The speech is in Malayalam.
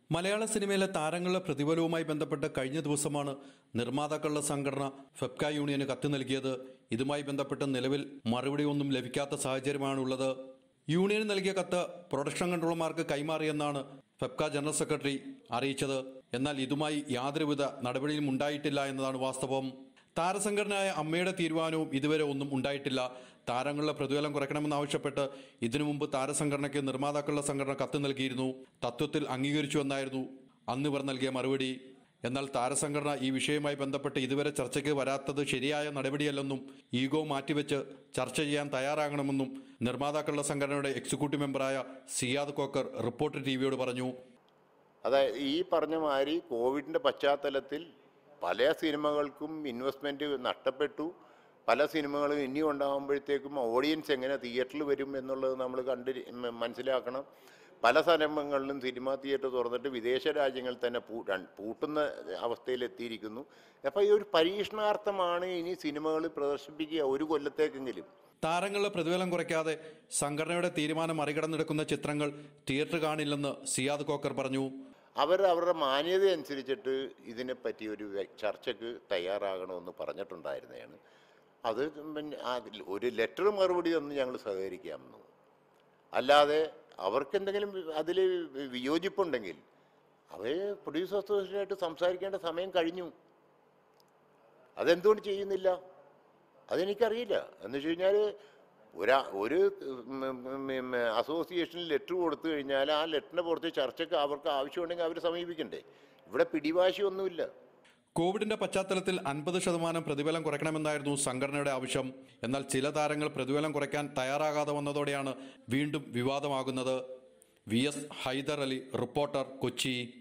മലയാള സിനിമയിലെ താരങ്ങളുടെ പ്രതിഫലവുമായി ബന്ധപ്പെട്ട് കഴിഞ്ഞ ദിവസമാണ് നിർമ്മാതാക്കളുടെ സംഘടന ഫെബ്ക യൂണിയന് കത്ത് നൽകിയത് ഇതുമായി ബന്ധപ്പെട്ട് നിലവിൽ മറുപടിയൊന്നും ലഭിക്കാത്ത സാഹചര്യമാണുള്ളത് യൂണിയൻ നൽകിയ കത്ത് പ്രൊഡക്ഷൻ കൺട്രോളർമാർക്ക് കൈമാറിയെന്നാണ് ഫെബ്ക ജനറൽ സെക്രട്ടറി അറിയിച്ചത് എന്നാൽ ഇതുമായി യാതൊരുവിധ നടപടിയും ഉണ്ടായിട്ടില്ല എന്നതാണ് വാസ്തവം താരസംഘടനയായ അമ്മയുടെ തീരുമാനവും ഇതുവരെ ഒന്നും ഉണ്ടായിട്ടില്ല താരങ്ങളുടെ പ്രതിഫലം കുറയ്ക്കണമെന്നാവശ്യപ്പെട്ട് ഇതിനു മുമ്പ് താരസംഘടനയ്ക്ക് നിർമ്മാതാക്കളുടെ സംഘടന കത്ത് നൽകിയിരുന്നു തത്വത്തിൽ അംഗീകരിച്ചു എന്നായിരുന്നു അന്ന് ഇവർ നൽകിയ മറുപടി എന്നാൽ താരസംഘടന ഈ വിഷയവുമായി ബന്ധപ്പെട്ട് ഇതുവരെ ചർച്ചയ്ക്ക് വരാത്തത് ശരിയായ നടപടിയല്ലെന്നും ഈഗോ മാറ്റിവെച്ച് ചർച്ച ചെയ്യാൻ തയ്യാറാകണമെന്നും നിർമ്മാതാക്കളുടെ സംഘടനയുടെ എക്സിക്യൂട്ടീവ് മെമ്പറായ സിയാദ് കോക്കർ റിപ്പോർട്ടർ ടിവിയോട് പറഞ്ഞു അതായത് ഈ പറഞ്ഞ മാതിരി കോവിഡിൻ്റെ പശ്ചാത്തലത്തിൽ പല സിനിമകൾക്കും ഇൻവെസ്റ്റ്മെൻറ്റ് നഷ്ടപ്പെട്ടു പല സിനിമകളും ഇനിയും ഉണ്ടാകുമ്പോഴത്തേക്കും ഓഡിയൻസ് എങ്ങനെ തിയേറ്ററിൽ വരും എന്നുള്ളത് നമ്മൾ കണ്ട് മ- മനസ്സിലാക്കണം പല സ്ഥലങ്ങളിലും സിനിമാ തിയേറ്റർ തുറന്നിട്ട് വിദേശ രാജ്യങ്ങളിൽ തന്നെ പൂ രൺ- പൂട്ടുന്ന അവസ്ഥയിലെത്തിയിരിക്കുന്നു അപ്പോൾ ഈ ഒരു പരീക്ഷണാർത്ഥമാണ് ഇനി സിനിമകൾ പ്രദർശിപ്പിക്കുക ഒരു കൊല്ലത്തേക്കെങ്കിലും താരങ്ങളുടെ പ്രതിഫലം കുറയ്ക്കാതെ സംഘടനയുടെ തീരുമാനം മറികടന്നെടുക്കുന്ന ചിത്രങ്ങൾ തിയേറ്റർ കാണില്ലെന്ന് സിയാദ് കോക്കർ പറഞ്ഞു അവർ അവരുടെ മാന്യത അനുസരിച്ചിട്ട് ഇതിനെപ്പറ്റി ഒരു വ്യ- ചർച്ചയ്ക്ക് തയ്യാറാകണമെന്ന് പറഞ്ഞിട്ടുണ്ടായിരുന്നതാണ് അത് പിന്നെ ആ ഒരു ലെറ്റർ മറുപടി ഒന്നും ഞങ്ങൾ സഹകരിക്കാമെന്നു അല്ലാതെ അവർക്ക് എന്തെങ്കിലും അതിൽ വിയോജിപ്പുണ്ടെങ്കിൽ അവർ പ്രൊഡ്യൂസർ അസോസിയേഷനായിട്ട് സംസാരിക്കേണ്ട സമയം കഴിഞ്ഞു അതെന്തുകൊണ്ട് ചെയ്യുന്നില്ല അതെനിക്കറിയില്ല എന്ന് വെച്ച് കഴിഞ്ഞാൽ ഒരാ ഒരു ഉം, ഉം, ഉം, അസോസിയേഷനിൽ ലെറ്റർ കൊടുത്തു കഴിഞ്ഞാൽ ആ ലെറ്ററിനെ പുറത്ത് ചർച്ചയ്ക്ക് അവർക്ക് ആവശ്യമുണ്ടെങ്കിൽ അവർ സമീപിക്കണ്ടേ ഇവിടെ പിടിവാശിയൊന്നുമില്ല കോവിഡിന്റെ പശ്ചാത്തലത്തിൽ അൻപത് ശതമാനം പ്രതിഫലം കുറയ്ക്കണമെന്നായിരുന്നു സംഘടനയുടെ ആവശ്യം എന്നാൽ ചില താരങ്ങൾ പ്രതിഫലം കുറയ്ക്കാൻ തയ്യാറാകാതെ വന്നതോടെയാണ് വീണ്ടും വിവാദമാകുന്നത് V S Haidar Ali reporter Kochi